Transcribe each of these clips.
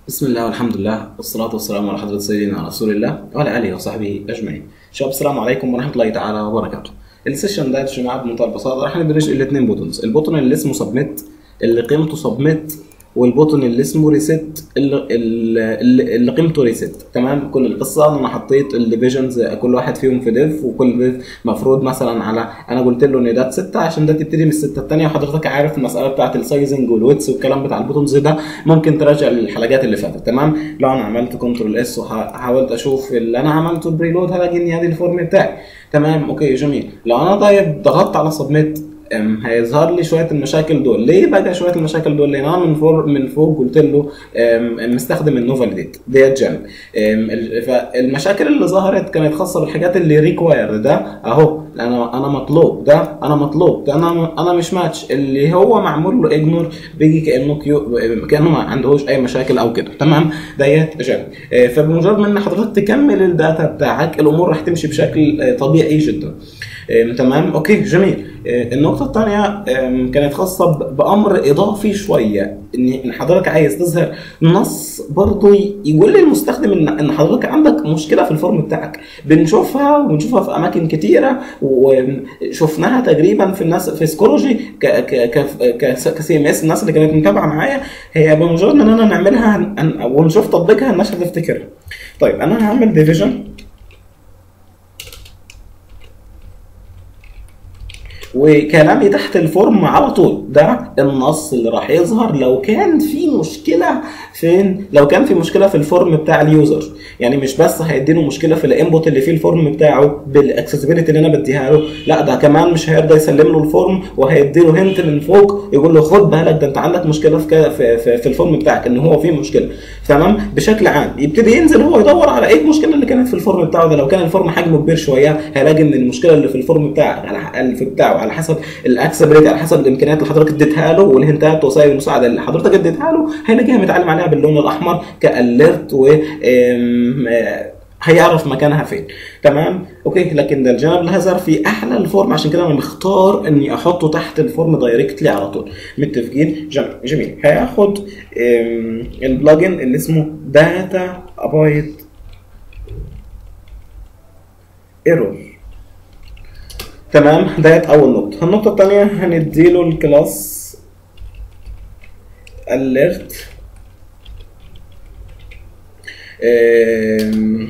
بسم الله والحمد لله والصلاة والسلام على حضرة سيدنا رسول الله وعلى آله وصحبه أجمعين. شباب السلام عليكم ورحمة الله تعالى وبركاته. السيشن ده يا جماعة بمنتهى البساطة راح ندرس الاثنين بوتونز، البوتون اللي اسمه سبميت اللي قيمته سبميت والبوتون اللي اسمه ريست اللي, اللي, اللي قيمته ريست تمام كل القصه ان انا حطيت الديفيجنز كل واحد فيهم في ديف وكل ديف مفروض مثلا على انا قلت له ان ده 6 عشان ده تبتدي من السته الثانيه وحضرتك عارف المساله بتاعت السايزنج والويتس والكلام بتاع البوتونز ده ممكن تراجع الحلقات اللي فاتت تمام لو انا عملت كنترول اس وحاولت اشوف اللي انا عملته بريلود هلاقي ان ادي الفورم بتاعي تمام اوكي جميل لو انا طيب ضغطت على سبميت أم، هيظهر لي شويه المشاكل دول ليه بقى شويه المشاكل دول لان انا من فوق من فوق قلت له أم، مستخدم النو فاليديت ديت جنب أم، ال- فالمشاكل اللي ظهرت كانت خاصه بالحاجات اللي ريكواير ده اهو انا انا مطلوب ده انا مطلوب ده انا انا مش ماتش اللي هو معمول له اجنور بيجي كانه كيو كانه ما عندهوش اي مشاكل او كده تمام ديت جنب أه، فبمجرد ما ان حضرتك تكمل الداتا بتاعك الامور راح تمشي بشكل أه، طبيعي جدا أم، تمام اوكي جميل أه، النقطة الثانية أم، كانت خاصة ب- بأمر إضافي شوية إن إن حضرتك عايز تظهر نص برضه ي- يقول للمستخدم إن إن حضرتك عندك مشكلة في الفورم بتاعك بنشوفها وبنشوفها في أماكن كتيرة وشفناها تقريبا في الناس في سكولوجي ك ك ك كسي ام اس الناس اللي كانت متابعة معايا هي بمجرد إن أنا نعملها هن- هن- ونشوف تطبيقها الناس هتفتكرها. طيب أنا هعمل ديفيجن وكلامي تحت الفورم على طول ده النص اللي راح يظهر لو كان في مشكله فين لو كان في مشكله في الفورم بتاع اليوزر يعني مش بس هيديله مشكله في الانبوت اللي فيه الفورم بتاعه بالاكسسبيليتي اللي انا بديها له لا ده كمان مش هيرضى يسلم له الفورم وهيديله هنت من فوق يقول له خد بالك ده انت عندك مشكله في ك- في, في, في الفورم بتاعك ان هو فيه مشكله تمام بشكل عام يبتدي ينزل هو يدور على ايه المشكله اللي كانت في الفورم بتاعه ده لو كان الفورم حجمه كبير شويه هيلاقي ان المشكله اللي في الفورم بتاعك على ح- اللي في بتاعه على حسب الاكسبيليتي على حسب الامكانيات اللي حضرتك اديتها له والهنتات وسائل المساعده اللي حضرتك اديتها له هيلاقيها متعلم عليها باللون الاحمر كاليرت و آم، آه، هيعرف مكانها فين تمام اوكي لكن ده الجانب الهزر في احلى الفورم عشان كده انا مختار اني احطه تحت الفورم دايركتلي على طول متفقين جميل جميل هياخد آم، البلجن اللي اسمه داتا ابايت ايرور تمام ديت اول نقطه النقطه الثانيه هنديله الكلاس alert آم،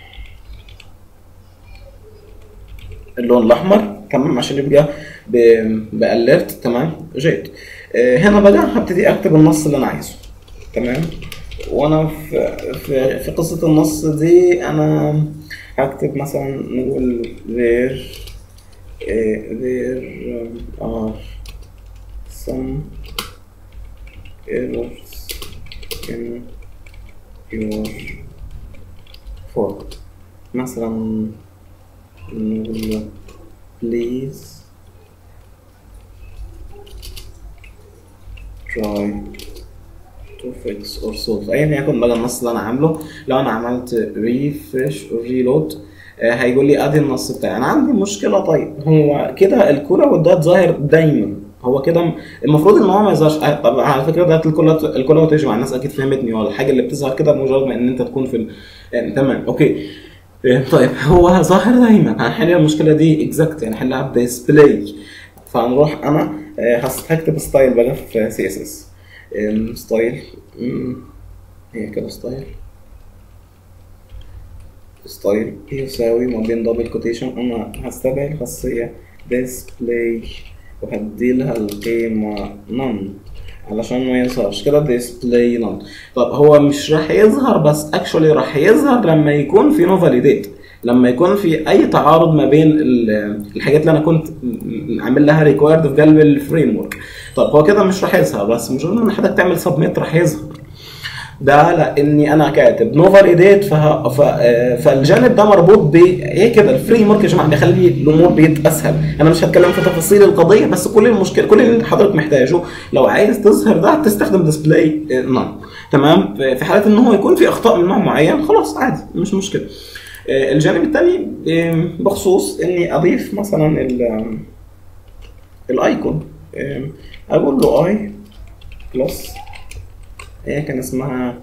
اللون الاحمر تمام عشان يبقى باليرت تمام جيد آه، هنا بقى هبتدي اكتب النص اللي انا عايزه تمام وانا في في, في قصه النص دي انا هكتب مثلا نقول there uh, there are some errors in your form مثلا نقول please try to fix or solve ايا يكن بقى النص اللي انا عامله لو انا عملت refresh or reload آه، هيقول لي ادي النص بتاعي انا عندي مشكله طيب هو كده الكوره والدات ظاهر دايما هو كده المفروض ان هو ما يظهرش آه، طب على فكره ده الكولا الكولا تجمع الناس اكيد فهمتني ولا الحاجه اللي بتظهر كده مجرد ما ان انت تكون في ال... يعني تمام اوكي آه، طيب هو ظاهر دايما هنحل المشكله دي اكزاكت يعني هنحلها بديسبلاي فهنروح انا آه، هس- هكتب ستايل بقى في سي اس اس ستايل مم، هي كده ستايل ستايل يساوي ما بين دبل كوتيشن انا هستبعد خاصية display وهدي لها القيمة none علشان ما يظهرش كده display none طب هو مش راح يظهر بس actually راح يظهر لما يكون في no validate لما يكون في اي تعارض ما بين ال- الحاجات اللي انا كنت م- عامل لها ريكوايرد في قلب الفريم ورك طب هو كده مش راح يظهر بس مجرد ان حضرتك تعمل سبميت راح يظهر ده لاني انا كاتب نو فاليديت فه... ف... آه، فالجانب ده مربوط ب ايه كده الفريم ورك يا جماعه بيخلي الامور بقت اسهل انا مش هتكلم في تفاصيل القضيه بس كل المشكله كل اللي حضرتك محتاجه لو عايز تظهر ده تستخدم ديسبلاي نون تمام في حاله ان هو يكون في اخطاء من نوع معين خلاص عادي مش مشكله آه، الجانب الثاني آه، بخصوص اني اضيف مثلا ال- الايكون آه، اقول له اي بلس هي كان اسمها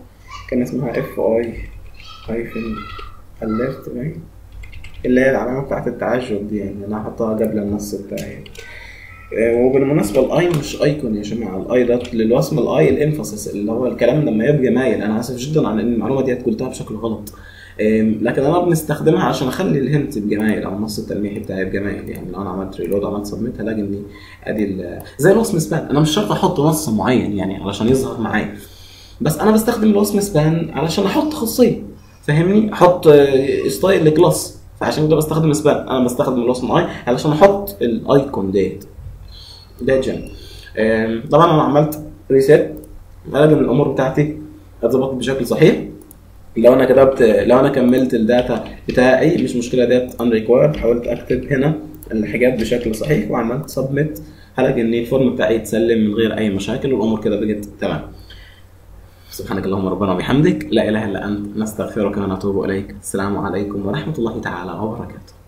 كان اسمها اف اي هايفن اليرت باين اللي هي العلامه بتاعت التعجب دي يعني انا هحطها قبل النص بتاعي آه، وبالمناسبة الاي مش ايكون يا جماعة الاي ده للوسم الاي الانفاسيس اللي هو الكلام لما يبقى مايل انا اسف جدا على ان المعلومة دي قلتها بشكل غلط آم، لكن انا بنستخدمها عشان اخلي الهنت بجمايل او النص التلميحي بتاعي بجمايل يعني لو انا عملت ريلود عملت سبميت هلاقي اني ادي ال- زي الوسم سبان انا مش شرط احط نص معين يعني علشان يظهر معايا بس انا بستخدم الوسم سبان علشان احط خاصيه فاهمني احط آه، ستايل لكلاس فعشان كده بستخدم سبان انا بستخدم الوسم اي علشان احط الايكون ديت ده جن آم، طبعا انا عملت ريسيت الاقي ان الامور بتاعتي اتظبطت بشكل صحيح لو انا كتبت لو انا كملت الداتا بتاعي مش مشكله ديت ان ريكوايرد حاولت اكتب هنا الحاجات بشكل صحيح وعملت سبميت هلاقي ان الفورم بتاعي اتسلم من غير اي مشاكل والامور كده بقت تمام سبحانك اللهم ربنا وبحمدك لا اله الا انت نستغفرك ونتوب اليك السلام عليكم ورحمه الله تعالى وبركاته